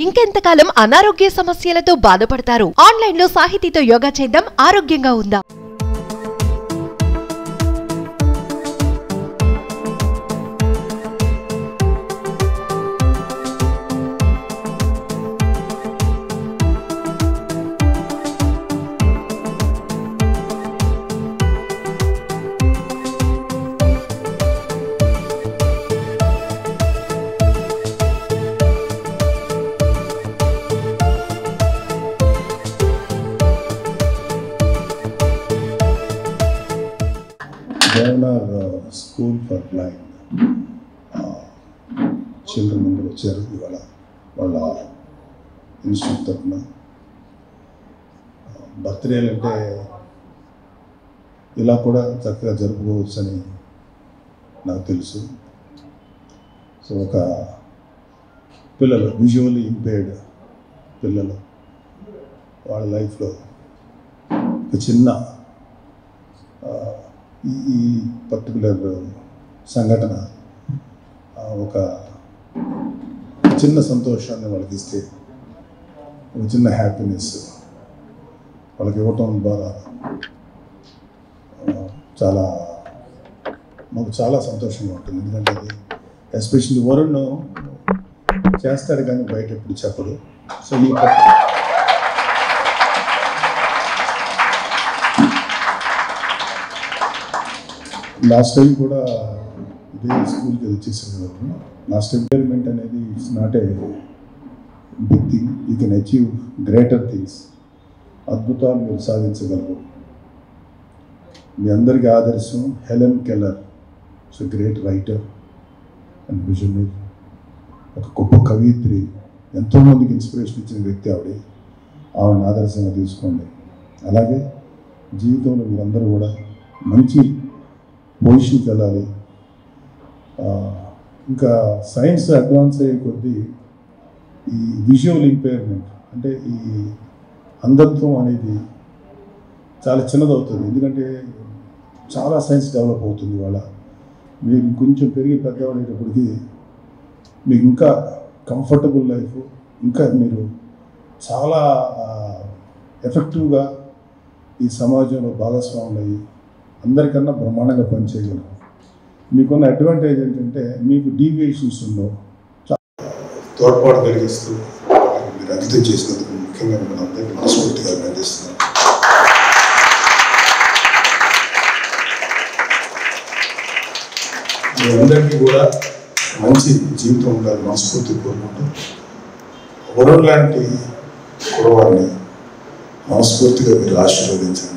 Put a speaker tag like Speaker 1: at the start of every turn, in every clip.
Speaker 1: ఇంకెంతకాలం అనారోగ్య సమస్యలతో బాధపడతారు ఆన్లైన్ లో సాహితీతో యోగా చేద్దాం ఆరోగ్యంగా ఉందాం
Speaker 2: Devnar school for blind children అందరూ వచ్చారు ఇవాళ వాళ్ళ ఇన్స్టిట్యూట్ తరఫున బర్త్డేలు అంటే ఇలా కూడా చక్కగా జరుపుకోవచ్చు అని నాకు తెలుసు సో ఒక పిల్లలు విజువల్లీ ఇంపేర్డ్ పిల్లలు వాళ్ళ లైఫ్లో ఒక చిన్న ఆ, ఈ ఈ పర్టికులర్ సంఘటన ఆ, ఒక చిన్న సంతోషాన్ని వాళ్ళకి ఇస్తే ఒక చిన్న హ్యాపీనెస్ వాళ్ళకి ఇవ్వటం ద్వారా ఆ, చాలా మాకు చాలా సంతోషంగా ఉంటుంది ఎందుకంటే అది ఎస్పెషల్లీ వరుణ్ చేస్తాడు కానీ బయట ఎప్పుడు చెప్పడు సో ఈ ప- లాస్ట్ టైం కూడా ఇదే స్కూల్కి అది వచ్చేసారు కదా లాస్ట్ ఎంపైర్మెంట్ అనేది it's not a big thing you can achieve greater things అద్భుతాలు మీరు సాధించగలరు మీ అందరికీ ఆదర్శం Helen Keller so great writer and visionary ఒక గొప్ప కవిత్రి ఎంతోమందికి ఇన్స్పిరేషన్ ఇచ్చిన వ్యక్తి ఆవిడ ఆవిడని ఆదర్శంగా తీసుకోండి అలాగే జీవితంలో మీరందరూ కూడా మంచి పొజిషన్కి వెళ్ళాలి ఆ, ఇంకా సైన్స్ అడ్వాన్స్ అయ్యే కొద్దీ ఈ విజువల్ ఇంపైర్మెంట్ అంటే ఈ అంధత్వం అనేది చాలా చిన్నదవుతుంది ఎందుకంటే చాలా సైన్స్ డెవలప్ అవుతుంది ఇవాళ మీరు కొంచెం పెరిగి పెద్దవాడేటప్పటికి మీకు ఇంకా కంఫర్టబుల్ లైఫ్ ఇంకా మీరు చాలా ఎఫెక్టివ్గా ఈ సమాజంలో భాగస్వాములు అయ్యి అందరికన్నా బ్రహ్మాండంగా పనిచేయగలరు మీకున్న అడ్వాంటేజ్ ఏంటంటే మీకు డీవియేషన్స్ ఉండవు చా- తోడ్పాటు కలిగిస్తూ మీరు అంకితం చేసినందుకు ముఖ్యంగా మిమ్మల్ని అందరికీ మనస్ఫూర్తిగా అభినందిస్తున్నాను మీ అందరికీ కూడా మంచి జీవితం ఉండాలి మనస్ఫూర్తి కోరుకుంటూ వరుణ్ లాంటి కురవాడిని మనస్ఫూర్తిగా మీరు ఆశీర్వదించండి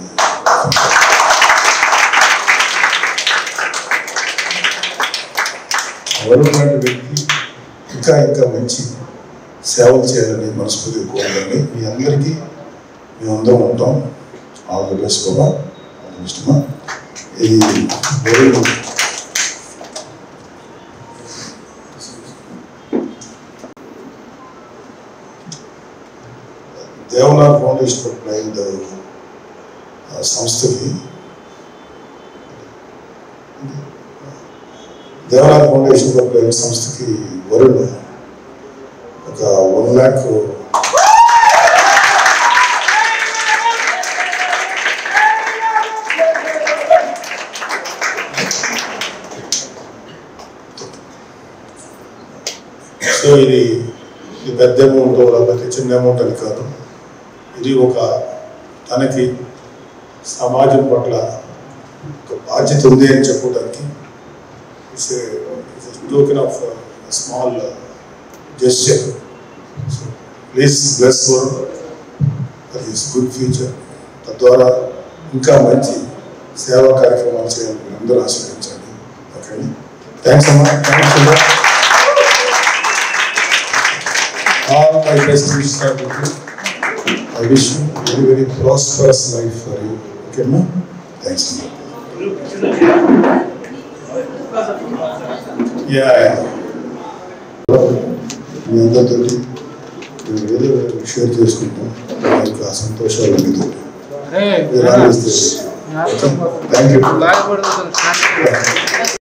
Speaker 2: వరుణ్ లాంటి వ్యక్తి ఇంకా ఇంకా మంచి సేవలు చేయాలని మనస్ఫూర్తిగా కోరాలని మీ అందరికీ మేమందరం ఉంటాం ఆల్ ద బెస్ట్ బాబా ఆల్ ద బెస్ట్ మా ఈ Varun Devnar foundation for blind ఆ సంస్థకి దేవనార్ ఫౌండేషన్ ఫర్ బ్లైండ్ సంస్థకి వరుణ్ ఒక వన్ ల్యాక్ సో ఇది ఇది పెద్ద అమౌంట్ లేకపోతే చిన్న అమౌంట్ అని కాదు ఇది ఒక తనకి సమాజం పట్ల ఒక బాధ్యత ఉంది అని చెప్పడానికి it's token of small gesture please bless for his good future తద్వారా ఇంకా మంచి సేవా కార్యక్రమాలు చేయాలని మీరు అందరూ ఆశీర్వదించండి ఓకే అండి థ్యాంక్స్ అమ్మా thanks all my best wishes are with you. I wish you very, very prosperous life for you. Okay, ma? Thanks. Ma. Yeah, yeah. మీ అందరితోటి మేము ఏదో షేర్ చేసుకుంటాం మా యొక్క సంతోషాలు మీతో
Speaker 3: అరే
Speaker 2: మీరు ఆనందిస్తే థ్యాంక్ యూ
Speaker 3: లాగబడుతుంది